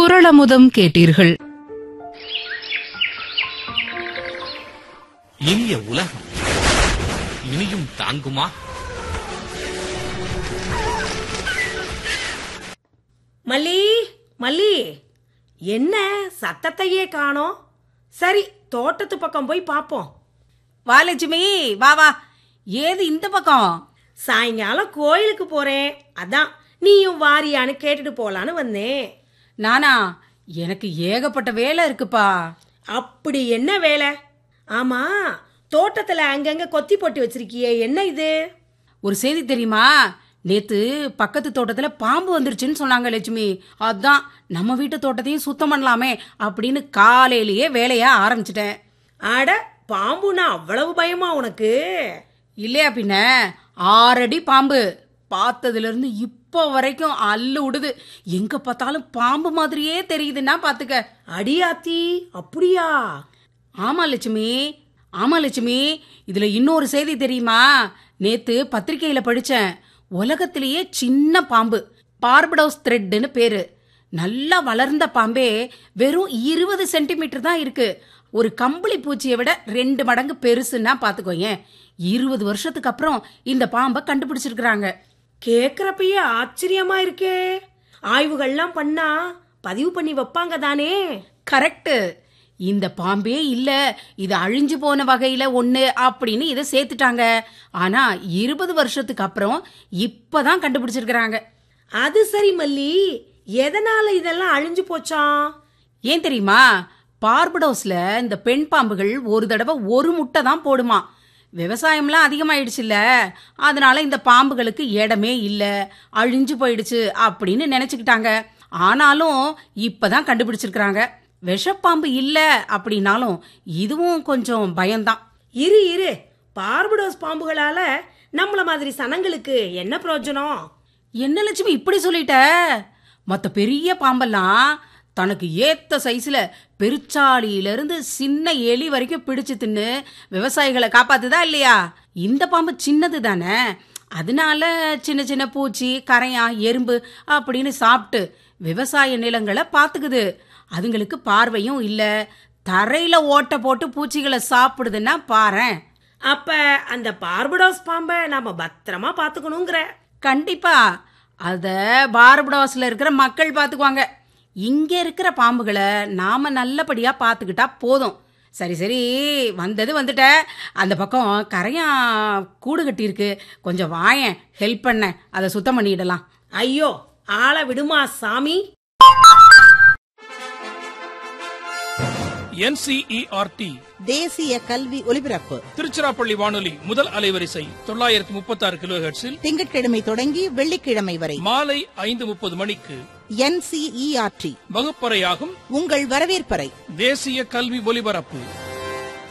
குரளமுதம் கேட்டீர்கள் இனிய உலகம் இனியும் தாங்குமா மல்லி மல்லி என்ன சத்தத்தையே காணோம் சரி தோட்டத்து பக்கம் போய் பாப்போம் வா லட்சுமி வா வா ஏது இந்த பக்கம் சாயங்காலம் கோயிலுக்கு போறேன் அதான் நீயும் வாரியான்னு கேட்டுட்டு போலான்னு வந்தேன் நானா எனக்கு ஏகப்பட்ட வேலை இருக்குப்பா அப்படி என்ன வேலை ஆமா தோட்டத்துல அங்கங்க கொத்தி போட்டு வச்சிருக்கியே என்ன இது ஒரு செய்தி தெரியுமா நேத்து பக்கத்து தோட்டத்துல பாம்பு வந்துருச்சுன்னு சொன்னாங்க லட்சுமி அதான் நம்ம வீட்டு தோட்டத்தையும் சுத்தம் பண்ணலாமே அப்படின்னு காலையிலேயே வேலைய ஆரம்பிச்சிட்டேன் அட பாம்புனா அவ்வளவு பயமா உனக்கு இல்லையா பின்ன ஆறடி பாம்பு பார்த்ததுல இருந்து இப்போ வரைக்கும் அல்லு விடுது எங்க பார்த்தாலும் பாம்பு மாதிரியே தெரியுதுன்னா பாத்துக்க அடியாத்தி அப்படியா ஆமா லட்சுமி ஆமா லட்சுமி இதுல இன்னொரு செய்தி தெரியுமா நேத்து பத்திரிக்கையில படிச்சேன் உலகத்திலேயே சின்ன பாம்பு பார்படோஸ் த்ரெட்னு பேரு நல்லா வளர்ந்த பாம்பே வெறும் இருபது சென்டிமீட்டர் தான் இருக்கு ஒரு கம்பளி பூச்சியை விட ரெண்டு மடங்கு பெருசுன்னா பாத்துக்கோங்க இருபது வருஷத்துக்கு அப்புறம் இந்த பாம்பை கண்டுபிடிச்சிருக்கிறாங்க கேக்குறப்பயே ஆச்சரியமா இருக்கே ஆய்வுகள்லாம் பண்ணா பதிவு பண்ணி வைப்பாங்க தானே கரெக்ட் இந்த பாம்பே இல்ல இது அழிஞ்சு போன வகையில ஒண்ணு அப்படின்னு இதை சேர்த்துட்டாங்க ஆனா இருபது வருஷத்துக்கு அப்புறம் இப்பதான் கண்டுபிடிச்சிருக்கிறாங்க அது சரி மல்லி எதனால இதெல்லாம் அழிஞ்சு போச்சாம் ஏன் தெரியுமா பார்படோஸ்ல இந்த பெண் பாம்புகள் ஒரு தடவை ஒரு முட்டை தான் போடுமா விவசாயம்லாம் அதிகமாயிடுச்சுல்ல அதனால இந்த பாம்புகளுக்கு இடமே இல்ல அழிஞ்சு போயிடுச்சு அப்படின்னு நினைச்சுக்கிட்டாங்க ஆனாலும் இப்பதான் கண்டுபிடிச்சிருக்கிறாங்க விஷப்பாம்பு இல்ல அப்படின்னாலும் இதுவும் கொஞ்சம் பயம்தான் இரு இரு பார்படோஸ் பாம்புகளால நம்மள மாதிரி சனங்களுக்கு என்ன பிரயோஜனம் என்ன லட்சுமி இப்படி சொல்லிட்ட மத்த பெரிய பாம்பெல்லாம் தனக்கு ஏத்த சைஸ்ல பெருச்சாளியில இருந்து சின்ன எலி வரைக்கும் பிடிச்சு தின்னு விவசாயிகளை காப்பாத்துதா இல்லையா இந்த பாம்பு சின்னது தானே அதனால சின்ன சின்ன பூச்சி கரையான் எறும்பு அப்படின்னு சாப்பிட்டு விவசாய நிலங்களை பாத்துக்குது அதுங்களுக்கு பார்வையும் இல்ல தரையில ஓட்ட போட்டு பூச்சிகளை சாப்பிடுதுன்னா பாரேன் அப்ப அந்த பார்படோஸ் பாம்பை நாம பத்திரமா பாத்துக்கணுங்கிற கண்டிப்பா அத பார்படாஸ்ல இருக்கிற மக்கள் பாத்துக்குவாங்க இங்க இருக்கிற பாம்புகளை நாம நல்லபடியா பாத்துக்கிட்டா போதும் சரி சரி வந்தது வந்துட்ட அந்த பக்கம் கரையா கூடு கட்டியிருக்கு கொஞ்சம் வாயேன் ஹெல்ப் பண்ண அதை சுத்தம் பண்ணிடலாம் ஐயோ ஆளை விடுமா சாமி என்சிஇஆர்டி தேசிய கல்வி ஒலிபரப்பு திருச்சிராப்பள்ளி வானொலி முதல் அலைவரிசை தொள்ளாயிரத்தி முப்பத்தி ஆறு கிலோ திங்கட்கிழமை தொடங்கி வெள்ளிக்கிழமை வரை மாலை ஐந்து முப்பது மணிக்கு என்சிஇஆர்டி வகுப்பறையாகும் உங்கள் வரவேற்பறை தேசிய கல்வி ஒலிபரப்பு